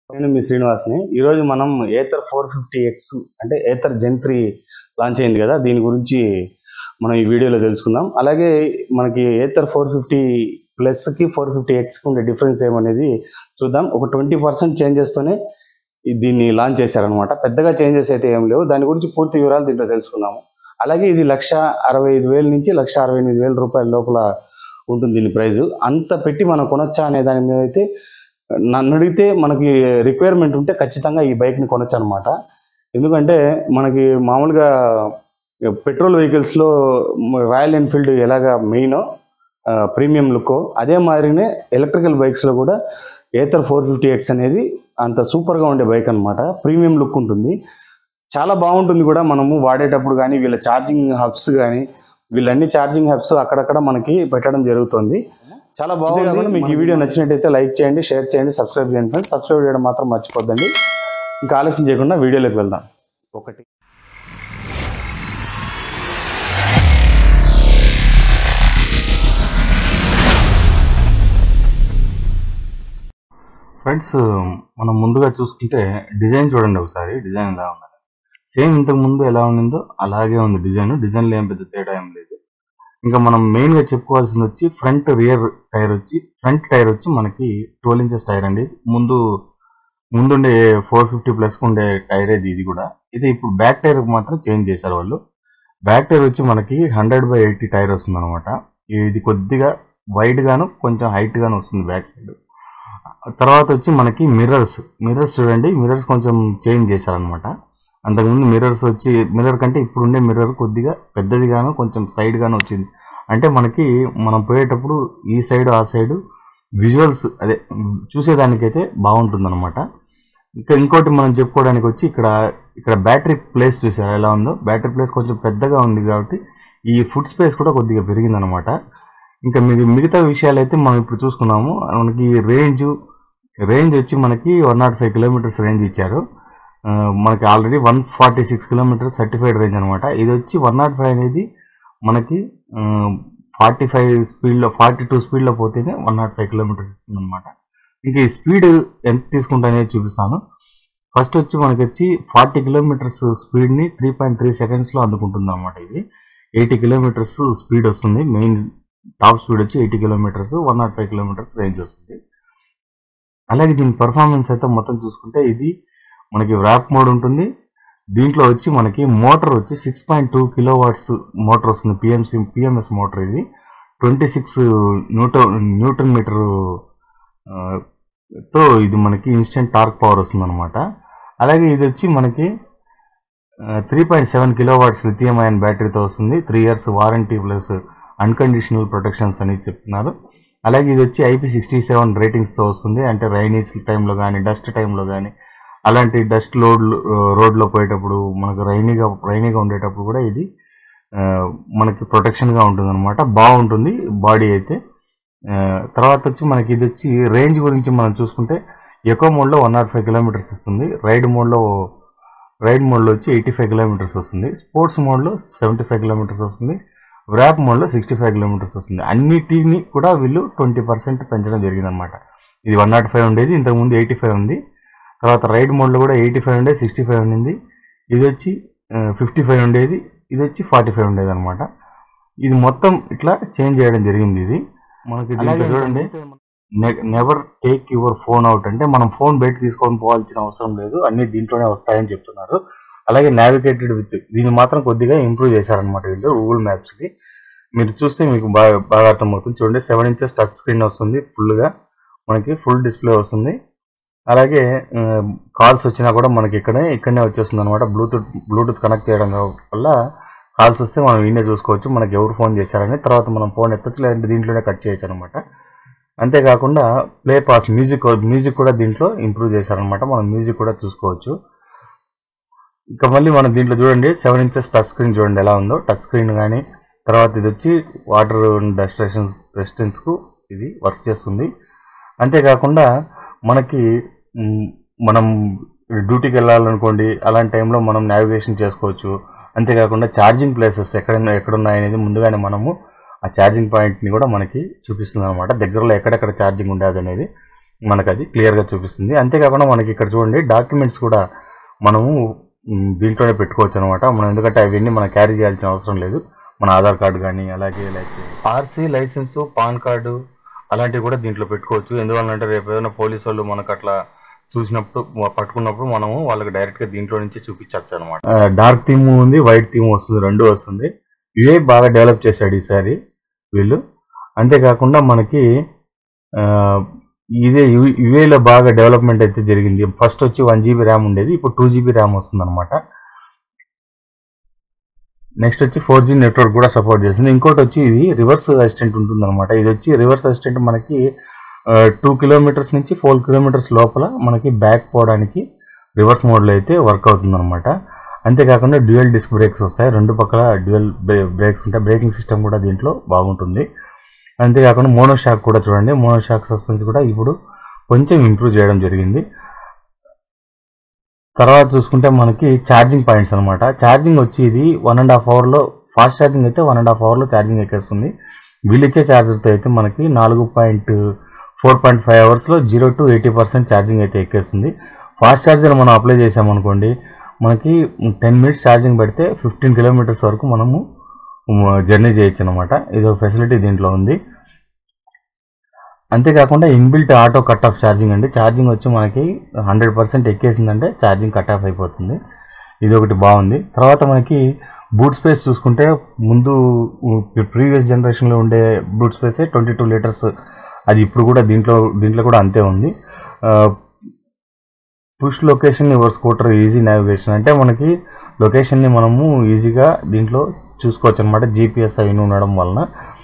నేను మీ శ్రీనివాస్ని ఈరోజు మనం ఏతర్ ఫోర్ ఫిఫ్టీ ఎక్స్ అంటే ఏతర్ జెన్ త్రీ లాంచ్ అయింది కదా దీని గురించి మనం ఈ వీడియోలో తెలుసుకుందాం అలాగే మనకి ఏతర్ ఫోర్ ఫిఫ్టీ ప్లస్కి ఫోర్ ఫిఫ్టీ ఎక్స్కి ఉండే డిఫరెన్స్ ఏమనేది చూద్దాం ఒక ట్వంటీ పర్సెంట్ చేంజెస్తోనే ఈ- దీన్ని లాంచ్ చేశారనమాట పెద్దగా చేంజెస్ అయితే ఏం లేవు దాని గురించి పూర్తి వివరాలు దీంట్లో తెలుసుకుందాము అలాగే ఇది లక్ష అరవై ఐదు వేల నుంచి లక్ష అరవై ఎనిమిది వేల రూపాయల లోపల ఉంటుంది దీని ప్రైస్ అంత పెట్టి మనం కొనొచ్చా అనే దాని మీద అయితే నన్ను అడిగితే మనకి రిక్వైర్మెంట్ ఉంటే ఖచ్చితంగా ఈ బైక్ని కొనొచ్చు అనమాట ఎందుకంటే మనకి మామూలుగా పెట్రోల్ వెహికల్స్లో రాయల్ ఎన్ఫీల్డ్ ఎలాగా మెయిన్ ప్రీమియం లుక్ అదే మాదిరినే ఎలక్ట్రికల్ బైక్స్లో కూడా ఏతర్ ఫోర్ ఫిఫ్టీ ఎక్స్ అనేది అంత సూపర్గా ఉండే బైక్ అనమాట ప్రీమియం లుక్ ఉంటుంది చాలా బాగుంటుంది కూడా మనము వాడేటప్పుడు కానీ వీళ్ళ ఛార్జింగ్ హబ్స్ కానీ వీళ్ళన్ని ఛార్జింగ్ హబ్స్ అక్కడక్కడ మనకి పెట్టడం జరుగుతుంది చాలా బాగుంది మీకు ఈ వీడియో నచ్చినట్టయితే లైక్ చేయండి షేర్ చేయండి సబ్స్క్రైబ్ చేయండి ఫ్రెండ్స్ సబ్స్క్రైబ్ చేయడం మాత్రం మర్చిపోద్దండి ఇంకా ఆలస్యం చేయకుండా వీడియోలోకి వెళ్దాం ఒకటి ఫ్రెండ్స్ మనం ముందుగా చూసుకుంటే డిజైన్ చూడండి ఒకసారి డిజైన్ ఎలా ఉన్నది సేమ్ ఇంతకు ముందు ఎలా ఉన్నదో అలాగే ఉంది డిజైన్ డిజైన్లో ఏం పెద్ద తేడా ఏం లేదు ఇంకా మనం మెయిన్గా చెప్పుకోవాల్సింది వచ్చి ఫ్రంట్ రియర్ టైర్ వచ్చి ఫ్రంట్ టైర్ వచ్చి మనకి ట్వెల్వ్ ఇంచెస్ టైర్ అండి ముందు ముందుండే ఫోర్ ఫిఫ్టీ ప్లస్ ఉండే టైర్ ఇది ఇది కూడా ఇది ఇప్పుడు బ్యాక్ టైర్ మాత్రం చేంజ్ చేశారు వాళ్ళు బ్యాక్ టైర్ వచ్చి మనకి హండ్రెడ్ బై ఎయిటీ టైర్ వస్తుంది అనమాట ఇది కొద్దిగా వైడ్ గాను కొంచెం హైట్ గాను వస్తుంది బ్యాక్ సైడ్ తర్వాత వచ్చి మనకి మిర్రర్స్ మిర్రర్స్ చూడండి మిర్రర్స్ కొంచెం చేంజ్ చేశారనమాట అంతకుముందు మిర్రర్స్ వచ్చి మిర్రర్ కంటే ఇప్పుడు ఉండే మిర్రర్ కొద్దిగా పెద్దది గాను కొంచెం సైడ్ గాను వచ్చింది అంటే మనకి మనం పోయేటప్పుడు ఈ సైడ్ ఆ సైడ్ విజువల్స్ అదే చూసేదానికైతే బాగుంటుంది అనమాట ఇంకా ఇంకోటి మనం చెప్పుకోవడానికి వచ్చి ఇక్కడ ఇక్కడ బ్యాటరీ ప్లేస్ చూసారా ఎలా ఉందో బ్యాటరీ ప్లేస్ కొంచెం పెద్దగా ఉంది కాబట్టి ఈ ఫుడ్ స్పేస్ కూడా కొద్దిగా పెరిగిందనమాట ఇంకా మిగ- మిగతా విషయాలు అయితే మనం ఇప్పుడు చూసుకున్నాము మనకి రేంజ్ రేంజ్ వచ్చి మనకి one nought five kilometres range ఇచ్చారు ఆ, మనకి already one forty six kilometres certified range అనమాట ఇది వచ్చి వన్ నాట్ ఫైవ్ అనేది మనకి ఫార్టీ ఫైవ్ స్పీడ్లో ఫార్టీ టూ స్పీడ్లో పోతేనే వన్ నాట్ ఫైవ్ కిలోమీటర్స్ ఇస్తుంది అనమాట ఇంక ఈ స్పీడ్ ఎంత తీసుకుంటా అనేది చూపిస్తాను ఫస్ట్ వచ్చి మనకి వచ్చి ఫార్టీ కిలోమీటర్స్ స్పీడ్ని త్రీ పాయింట్ త్రీ సెకండ్స్లో అందుకుంటుంది అనమాట ఇది ఎయిటీ కిలోమీటర్స్ స్పీడ్ వస్తుంది మెయిన్ టాప్ స్పీడ్ వచ్చి eighty kilometres one nought five kilometres range వస్తుంది అలాగే దీని పర్ఫార్మెన్స్ అయితే మొత్తం చూసుకుంటే ఇది మనకి ర్యాప్ మోడ్ ఉంటుంది దీంట్లో వచ్చి మనకి మోటార్ వచ్చి six point two kilo watts motor వస్తుంది పిఎంసి పిఎంఎస్ మోటార్ ఇది twenty six newton newton metre తో ఇది మనకి ఇన్స్టెంట్ టార్క్ పవర్ వస్తుంది అనమాట అలాగే ఇది వచ్చి మనకి three point seven kilo watts lithium ion బ్యాటరీతో వస్తుంది three years warranty plus unconditional protections అని చెప్తున్నారు అలాగే ఇది వచ్చి ఐపీ సిక్స్టీ సెవెన్ రేటింగ్స్తో వస్తుంది అంటే రైనీస్ టైంలో కానీ డస్ట్ టైంలో కానీ అలాంటి డస్ట్ లోడ్ రోడ్లో పోయేటప్పుడు మనకు రైనీగా రైనీగా ఉండేటప్పుడు కూడా ఇది ఆ, మనకి ప్రొటెక్షన్గా ఉంటుంది అనమాట బాగుంటుంది బాడీ అయితే ఆ, తర్వాత వచ్చి మనకి ఇది వచ్చి రేంజ్ గురించి మనం చూసుకుంటే ఎకో మోడ్లో వన్ నాట్ ఫైవ్ కిలోమీటర్స్ ఇస్తుంది రైడ్ మోడ్లో రైడ్ మోడ్లో వచ్చి ఎయిటీ ఫైవ్ కిలోమీటర్స్ వస్తుంది స్పోర్ట్స్ మోడ్లో సెవెంటీ ఫైవ్ కిలోమీటర్స్ వస్తుంది వ్రాప్ మోడ్లో సిక్స్టీ ఫైవ్ కిలోమీటర్స్ వస్తుంది అన్నిటిని కూడా వీళ్ళు ట్వంటీ పర్సెంట్ పెంచడం జరిగిందనమాట ఇది వన్ నాట్ ఫైవ్ ఉండేది ఇంతకుముందు ఎయిటీ ఫైవ్ ఉంది తర్వాత రైడ్ మోడ్లో కూడా ఎయిటీ ఫైవ్ ఉండేది సిక్స్టీ ఫైవ్ ఉండింది ఇది వచ్చి ఫిఫ్టీ ఫైవ్ ఉండేది ఇది వచ్చి ఫార్టీ ఫైవ్ ఉండేది అనమాట ఇది మొత్తం ఇట్లా చేంజ్ చేయడం జరిగింది ఇది మనకి దీంట్లో చూడండి never take your phone out అంటే మనం ఫోన్ బయట తీసుకొని పోవాల్సిన అవసరం లేదు అన్ని దీంట్లోనే వస్తాయని చెప్తున్నారు అలాగే నావిగేటెడ్ విత్ దీన్ని మాత్రం కొద్దిగా ఇంప్రూవ్ చేశారనమాట వీళ్ళు గూగుల్ మ్యాప్స్కి మీరు చూస్తే మీకు బాగా బాగా అర్థమవుతుంది చూడండి సెవెన్ ఇంచెస్ టచ్ స్క్రీన్ వస్తుంది ఫుల్గా మనకి ఫుల్ డిస్ప్లే వస్తుంది అలాగే కాల్స్ వచ్చినా కూడా మనకి ఇక్కడే ఇక్కడనే వచ్చేస్తుంది అనమాట బ్లూటూత్ బ్లూటూత్ కనెక్ట్ చేయడం వల్ల కాల్స్ వస్తే మనం ఈయనే చూసుకోవచ్చు మనకి ఎవరు ఫోన్ చేశారని తర్వాత మనం ఫోన్ ఎత్తచ్చు లేదంటే దీంట్లోనే కట్ చేయొచ్చు అనమాట అంతేకాకుండా ప్లే పాస్ మ్యూజిక్ మ్యూజిక్ కూడా దీంట్లో ఇంప్రూవ్ చేశారనమాట మనం మ్యూజిక్ కూడా చూసుకోవచ్చు ఇంకా మళ్ళీ మనం దీంట్లో చూడండి సెవెన్ ఇంచెస్ టచ్ స్క్రీన్ చూడండి ఎలా ఉందో టచ్ స్క్రీన్ కానీ తర్వాత ఇది వచ్చి వాటర్ డస్ట్ రెసిస్టెన్స్కు ఇది వర్క్ చేస్తుంది అంతేకాకుండా మనకి మ్, మనం డ్యూటీకి వెళ్ళాలనుకోండి అలాంటి టైంలో మనం నావిగేషన్ చేసుకోవచ్చు అంతేకాకుండా ఛార్జింగ్ ప్లేసెస్ ఎక్కడైనా ఎక్కడున్నాయనేది ముందుగానే మనము ఆ ఛార్జింగ్ పాయింట్ని కూడా మనకి చూపిస్తుంది అనమాట దగ్గరలో ఎక్కడెక్కడ ఛార్జింగ్ ఉండేది అనేది మనకు అది క్లియర్గా చూపిస్తుంది అంతేకాకుండా మనకి ఇక్కడ చూడండి డాక్యుమెంట్స్ కూడా మనము మ్, దీంట్లోనే పెట్టుకోవచ్చు అనమాట మనం ఎందుకంటే అవన్నీ మనం క్యారీ చేయాల్సిన అవసరం లేదు మన ఆధార్ కార్డు కానీ అలాగే like RC licence PAN card అలాంటివి కూడా దీంట్లో పెట్టుకోవచ్చు ఎందువల్లంటే రేపు ఏదైనా పోలీసు వాళ్ళు మనకు అట్లా చూసినప్పుడు వ- పట్టుకున్నప్పుడు మనము వాళ్ళకి డైరెక్ట్ గా దీంట్లో నుంచి చూపించవచ్చు అనమాట డార్క్ థీమ్ ఉంది వైట్ థీమ్ వస్తుంది రెండు వస్తుంది ఇవే బాగా డెవలప్ చేశాడు ఈసారి వీళ్ళు అంతేకాకుండా మనకి ఆ, ఇదే ఇవి- ఇవేలో బాగా డెవలప్మెంట్ అయితే జరిగింది ఫస్ట్ వచ్చి వన్ జీబీ ర్యామ్ ఉండేది ఇప్పుడు టూ జీబీ ర్యామ్ వస్తుంది అనమాట నెక్స్ట్ వచ్చి ఫోర్ జీ నెట్వర్క్ కూడా సపోర్ట్ చేస్తుంది ఇంకోటి వచ్చి ఇది రివర్స్ అసిస్టెంట్ ఉంటుంది అనమాట ఇది వచ్చి రివర్స్ అసిస్టెంట్ మనకి టూ కిలోమీటర్స్ నుంచి ఫోర్ కిలోమీటర్స్ లోపల మనకి బ్యాక్ పోవడానికి రివర్స్ మోడ్లో అయితే వర్క్ అవుతుంది అనమాట అంతేకాకుండా డ్యూయల్ డిస్క్ బ్రేక్స్ వస్తాయి రెండు పక్కల డ్యూయల్ బ్రేక్స్ ఉంటాయి బ్రేకింగ్ సిస్టమ్ కూడా దీంట్లో బాగుంటుంది అంతేకాకుండా మోనోషాక్ కూడా చూడండి మోనోషాక్ సస్పెన్స్ కూడా ఇప్పుడు కొంచెం ఇంప్రూవ్ చేయడం జరిగింది తర్వాత చూసుకుంటే మనకి ఛార్జింగ్ పాయింట్స్ అనమాట ఛార్జింగ్ వచ్చి ఇది వన్ అండ్ హాఫ్ అవర్లో ఫాస్ట్ ఛార్జింగ్ అయితే వన్ అండ్ హాఫ్ అవర్లో ఛార్జింగ్ ఎక్కేస్తుంది వీళ్ళు ఇచ్చే ఛార్జర్తో అయితే మనకి నాలుగు పాయింట్ ఫోర్ పాయింట్ ఫైవ్ అవర్స్లో zero to eighty percent charging అయితే ఎక్కేస్తుంది ఫాస్ట్ ఛార్జర్ మనం అప్లై చేసామనుకోండి మనకి టెన్ మినిట్స్ ఛార్జింగ్ పెడితే ఫిఫ్టీన్ కిలోమీటర్స్ వరకు మనము జర్నీ చేయొచ్చు అనమాట ఇది ఒక ఫెసిలిటీ దీంట్లో ఉంది అంతేకాకుండా inbuilt auto cut off charging అండి ఛార్జింగ్ వచ్చి మనకి హండ్రెడ్ పర్సెంట్ ఎక్కేసిందంటే ఛార్జింగ్ కట్ ఆఫ్ అయిపోతుంది ఇది ఒకటి బాగుంది తర్వాత మనకి బూట్ స్పేస్ చూసుకుంటే ముందు ప్రీవియస్ జనరేషన్లో ఉండే boot space twenty two litres అది ఇప్పుడు కూడా దీంట్లో దీంట్లో కూడా అంతే ఉంది push location your scooter easy navigation అంటే మనకి లొకేషన్ని మనము ఈజీగా దీంట్లో చూసుకోవచ్చు అనమాట జీపీఎస్ అవి ఉండడం వలన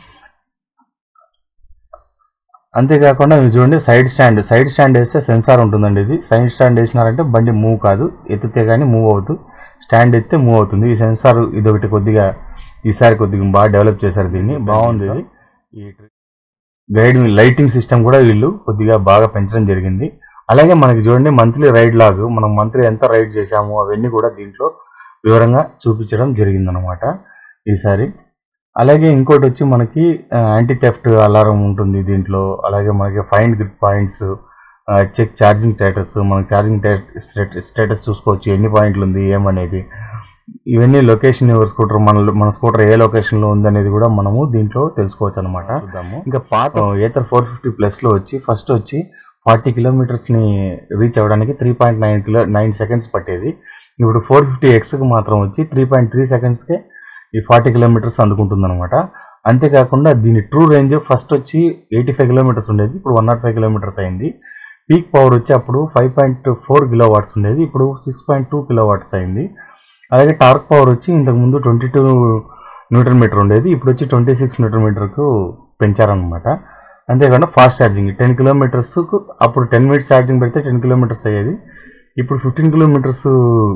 అంతేకాకుండా మీరు చూడండి సైడ్ స్టాండ్ సైడ్ స్టాండ్ వేస్తే సెన్సార్ ఉంటుందండి ఇది సైడ్ స్టాండ్ వేసినారంటే బండి మూవ్ కాదు ఎత్తితే కానీ మూవ్ అవుతూ స్టాండ్ ఎత్తే మూవ్ అవుతుంది ఈ సెన్సార్ ఇది ఒకటి కొద్దిగా ఈసారి కొద్దిగా బాగా డెవలప్ చేశారు దీన్ని బాగుంది ఇది ఈ గైడ్ లైటింగ్ సిస్టమ్ కూడా వీళ్ళు కొద్దిగా బాగా పెంచడం జరిగింది అలాగే మనకి చూడండి మంత్లీ రైడ్ లాగ్ మనం మంత్లీ ఎంత రైడ్ చేశాము అవన్నీ కూడా దీంట్లో వివరంగా చూపించడం జరిగిందనమాట ఈసారి అలాగే ఇంకోటి వచ్చి మనకి యాంటీ థెఫ్ట్ అలారం ఉంటుంది దీంట్లో అలాగే మనకి fine grip points check charging status మన ఛార్జింగ్ స్టేటస్ చూసుకోవచ్చు ఎన్ని పాయింట్లు ఉంది ఏమనేది ఇవన్నీ లొకేషన్ ఎవరి స్కూటర్ మన మన స్కూటర్ ఏ లొకేషన్లో ఉందనేది కూడా మనము దీంట్లో తెలుసుకోవచ్చు అనమాట ఇంకా పాత ఏతర్ ఫోర్ ఫిఫ్టీ ప్లస్లో వచ్చి ఫస్ట్ వచ్చి ఫార్టీ కిలోమీటర్స్ని రీచ్ అవ్వడానికి three point nine kilo nine seconds పట్టేది ఇప్పుడు ఫోర్ ఫిఫ్టీ ఎక్స్కి మాత్రం వచ్చి త్రీ పాయింట్ త్రీ సెకండ్స్కే ఈ ఫార్టీ కిలోమీటర్స్ అందుకుంటుంది అనమాట అంతేకాకుండా దీని ట్రూ రేంజ్ ఫస్ట్ వచ్చి ఎయిటీ ఫైవ్ కిలోమీటర్స్ ఉండేది ఇప్పుడు వన్ నాట్ ఫైవ్ కిలోమీటర్స్ అయింది పీక్ పవర్ వచ్చి అప్పుడు five point four kilo watts ఉండేది ఇప్పుడు six point two kilo watts అయింది అలాగే టార్క్ పవర్ వచ్చి ఇంతకుముందు ట్వంటీ టూ న్యూట్రన్ మీటర్ ఉండేది ఇప్పుడు వచ్చి ట్వంటీ సిక్స్ న్యూట్రన్ మీటర్కు పెంచారనమాట అంతేకాకుండా ఫాస్ట్ ఛార్జింగ్ టెన్ కిలోమీటర్స్కు అప్పుడు టెన్ మినిట్స్ ఛార్జింగ్ పెడితే టెన్ కిలోమీటర్స్ అయ్యేది ఇప్పుడు ఫిఫ్టీన్ కిలోమీటర్స్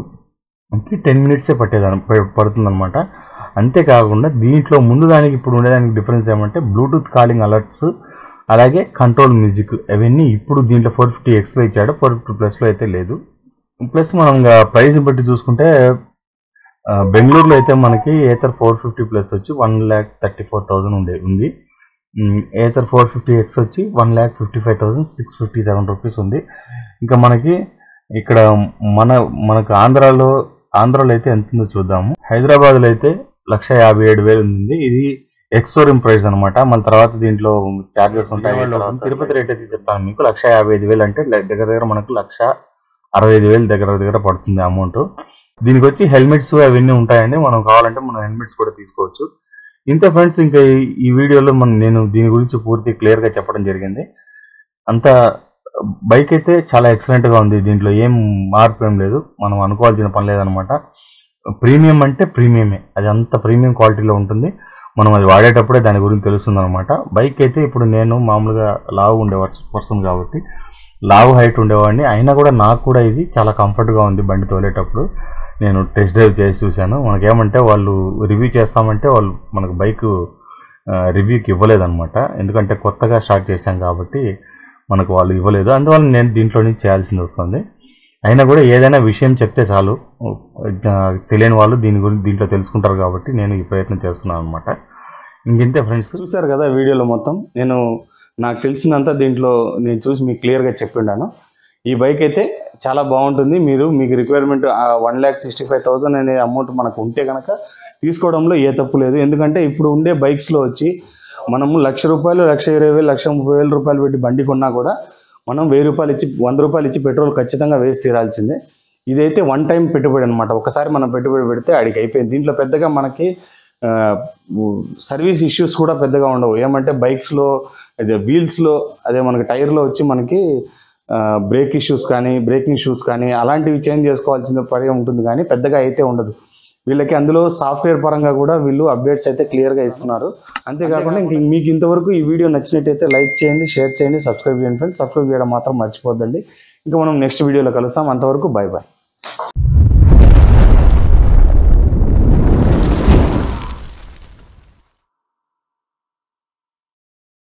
టెన్ మినిట్సే పట్టేది పడుతుందన్నమాట అంతేకాకుండా దీంట్లో ముందు దానికి ఇప్పుడు ఉండేదానికి డిఫరెన్స్ ఏమంటే బ్లూటూత్ కాలింగ్ అలర్ట్స్ అలాగే కంట్రోల్ మ్యూజిక్ అవన్నీ ఇప్పుడు దీంట్లో ఫోర్ ఫిఫ్టీ ఎక్స్లో ఇచ్చాడు ఫోర్ ఫిఫ్టీ ప్లస్లో అయితే లేదు ప్లస్ మనం ఇంకా ప్రైస్ బట్టి చూసుకుంటే ఆ, బెంగళూరులో అయితే మనకి ఏతర్ ఫోర్ ఫిఫ్టీ ప్లస్ వచ్చి one lakh thirty four thousand ఉండే ఉంది um, Ather four fifty X వచ్చి one lakh fifty five thousand six fifty seven rupees ఉంది ఇంకా మనకి ఇక్కడ మన మనకు ఆంధ్రాలో ఆంధ్రాలో అయితే ఎంత ఉందో చూద్దాము హైదరాబాద్లో అయితే లక్ష యాభై ఏడు వేలు ఉంది ఇది ఎక్సోరూమ్ ప్రైస్ అనమాట మన తర్వాత దీంట్లో చార్జెస్ ఉంటాయి తర్వాత తిరుపతి రేట్ అయితే చెప్తాను మీకు లక్ష యాభై ఐదు వేలు అంటే లే- దగ్గర దగ్గర మనకు లక్ష అరవై ఐదు వేలు దగ్గర దగ్గర పడుతుంది అమౌంట్ దీనికి వచ్చి హెల్మెట్స్ అవన్నీ ఉంటాయండి మనం కావాలంటే మనం హెల్మెట్స్ కూడా తీసుకోవచ్చు ఇంత ఫ్రెండ్స్ ఇంకా ఈ- ఈ వీడియోలో మనం నేను దీని గురించి పూర్తి క్లియర్గా చెప్పడం జరిగింది అంత బైక్ అయితే చాలా ఎక్సలెంట్ గా ఉంది దీంట్లో ఏం మార్పు ఏం లేదు మనం అనుకోవాల్సిన పని లేదనమాట ప్రీమియం అంటే ప్రీమియమే అది అంత ప్రీమియం క్వాలిటీలో ఉంటుంది మనం అది వాడేటప్పుడే దాని గురించి తెలుస్తుంది అనమాట బైక్ అయితే ఇప్పుడు నేను మామూలుగా లావు ఉండే పర్సన్ కాబట్టి లావు హైట్ ఉండేవాడిని అయినా కూడా నాకు కూడా ఇది చాలా కంఫర్ట్గా ఉంది బండి తోలేటప్పుడు నేను టెస్ట్ డ్రైవ్ చేసి చూశాను మనకేమంటే వాళ్ళు రివ్యూ చేస్తామంటే వాళ్ళు మనకు బైక్ రివ్యూకి ఇవ్వలేదన్నమాట ఎందుకంటే కొత్తగా స్టార్ట్ చేశాం కాబట్టి మనకు వాళ్ళు ఇవ్వలేదు అందువల్ల నేను దీంట్లో నుంచి చేయాల్సింది వస్తుంది అయినా కూడా ఏదైనా విషయం చెప్తే చాలు ఆ, తెలియని వాళ్ళు దీని గురించి దీంట్లో తెలుసుకుంటారు కాబట్టి నేను ఈ ప్రయత్నం చేస్తున్నాను అనమాట ఇంకంతే ఫ్రెండ్స్ చూశారు కదా వీడియోలో మొత్తం నేను నాకు తెలిసినంత దీంట్లో నేను చూసి మీకు క్లియర్గా చెప్పిండాను ఈ బైక్ అయితే చాలా బాగుంటుంది మీరు మీకు requirement one lakh sixty five thousand అనే అమౌంట్ మనకు ఉంటే కనుక తీసుకోవడంలో ఏ తప్పు లేదు ఎందుకంటే ఇప్పుడు ఉండే బైక్స్లో వచ్చి మనము లక్ష రూపాయలు లక్ష ఇరవై వేలు లక్ష ముప్పై వేల రూపాయలు పెట్టి బండి కొన్నా కూడా మనం వెయ్యి రూపాయలు ఇచ్చి వంద రూపాయలు ఇచ్చి పెట్రోల్ ఖచ్చితంగా వేసి తీరాల్సిందే ఇదైతే వన్ టైం పెట్టుబడి అనమాట ఒకసారి మనం పెట్టుబడి పెడితే అడిగి అయిపోయింది దీంట్లో పెద్దగా మనకి సర్వీస్ ఇష్యూస్ కూడా పెద్దగా ఉండవు ఏమంటే బైక్స్లో అదే వీల్స్లో అదే మనకి టైర్లో వచ్చి మనకి బ్రేక్ ఇష్యూస్ కానీ బ్రేకింగ్ ఇష్యూస్ కానీ అలాంటివి చేంజ్ చేసుకోవాల్సిన పని ఉంటుంది కానీ పెద్దగా అయితే ఉండదు వీళ్ళకి అందులో సాఫ్ట్వేర్ పరంగా కూడా వీళ్ళు అప్డేట్స్ అయితే క్లియర్గా ఇస్తున్నారు అంతేకాకుండా ఇంక మీకు ఇంతవరకు ఈ వీడియో నచ్చినట్టయితే లైక్ చేయండి షేర్ చేయండి సబ్స్క్రైబ్ చేయండి ఫ్రెండ్స్ సబ్స్క్రైబ్ చేయడం మాత్రం మర్చిపోద్దండి ఇంకా మనం నెక్స్ట్ వీడియోలో కలుస్తాం అంతవరకు బాయ్ బాయ్